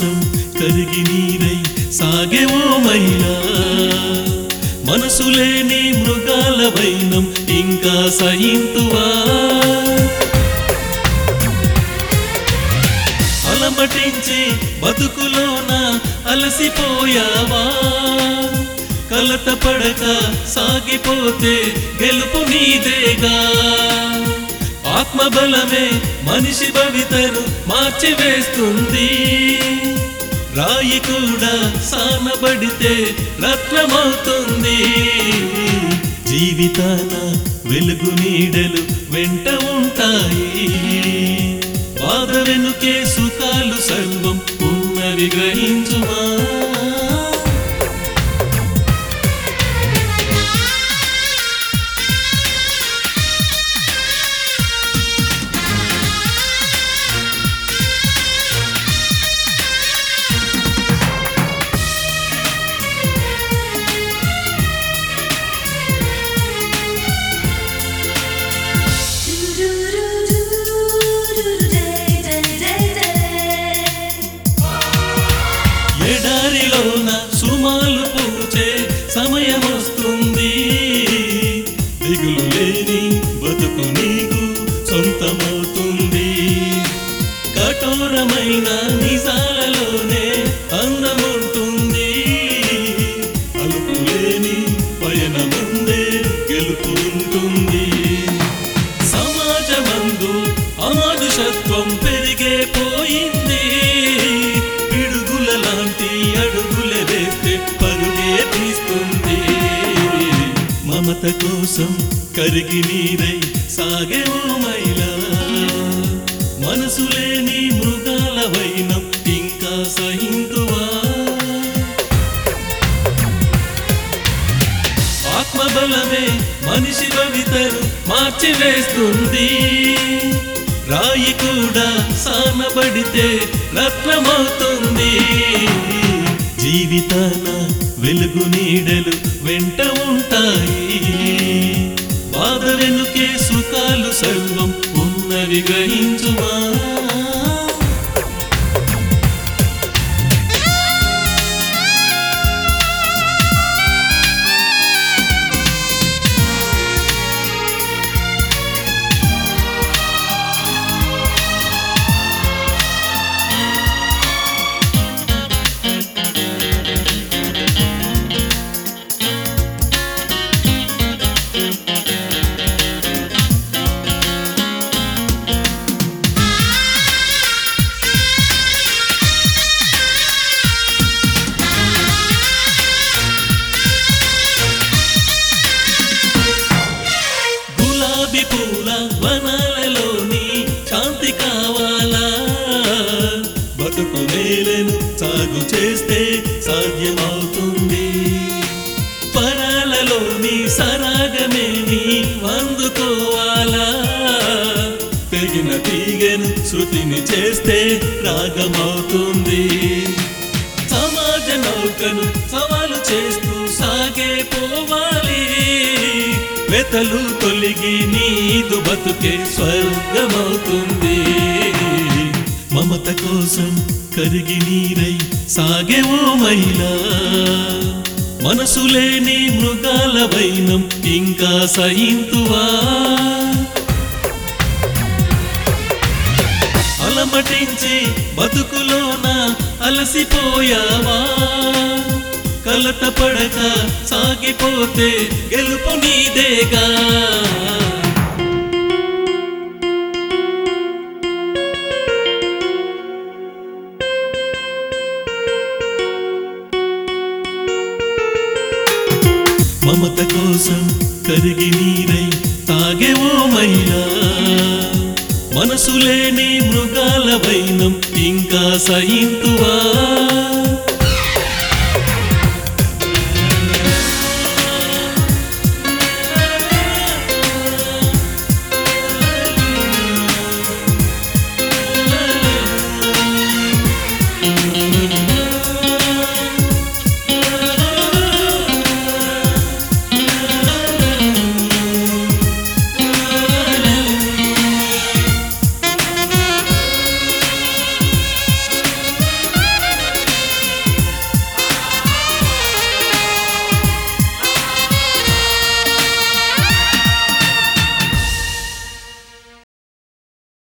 కోసం కరిగి నీరై సాగేవో మైలా మనసు లేని మృగాల వైనం ఇంకా సహింతువా అలమటించి బతుకులోన అలసిపోయావా కలత పడక సాగిపోతే గెలుపు నీదేగా ఆత్మబలమే మనిషి భవితను మార్చివేస్తుంది రాయి కూడా సానబడితే రత్నమవుతుంది జీవితాన వెలుగు నీడలు వెంట ఉంటాయి బాధ వెనుకే సుఖాలు సర్వం ఉన్నవి గ్రహించుమా ఎడారిలోన సుమాలు పూచే సమయం వస్తుంది దిగులు లేని బతుకు నీకు సొంతమవుతుంది కఠోరమైన నిజాలలోనే అందముంటుంది అలుపు లేని పయనముందే గెలుపు ఉంటుంది సమాజమందు అమానుషత్వం పెరిగే పోయింది పిడుగుల లాంటి అడుగుల వేస్తే పరుగే తీస్తుంది మమత కోసం కరిగి నీరై సాగే ఓ మైలా మనసు లేని మృగాల వైనం ఇంకా సహింతువా ఆత్మబలమే మనిషి భవితను మార్చివేస్తుంది రాయి కూడా సానబడితే రత్నమవుతుంది జీవితాన వెలుగు నీడలు వెంట ఉంటాయి బాధ వెనుకే సుఖాలు సర్వం ఉన్నవి గ్రహించుమా గులాబీ పూల వనాలలోని శాంతి కావాలా బతుకు నేలను సాగు చేస్తే సాధ్యమవుతుంది పరాలలోని సరాగమేని అందుకోవాలా తెగిన తీగను శృతిని చేస్తే రాగమవుతుంది సమాజ నౌకను సవాలు చేస్తూ సాగే పోవాలి వెతలు తొలిగి నీదు బతుకే స్వర్గమవుతుంది మమత కోసం కరిగి నీరై సాగే ఓ మైలా మనసు లేని మృగాల వైనం ఇంకా సహింతువా అలమటించి బతుకులోన అలసిపోయావా కలత పడక సాగిపోతే గెలుపు నీదేగా మమత కోసం కరిగి నీరై తాగేవో మైలా మనసు లేని మృగాల వైనం ఇంకా సహింతువా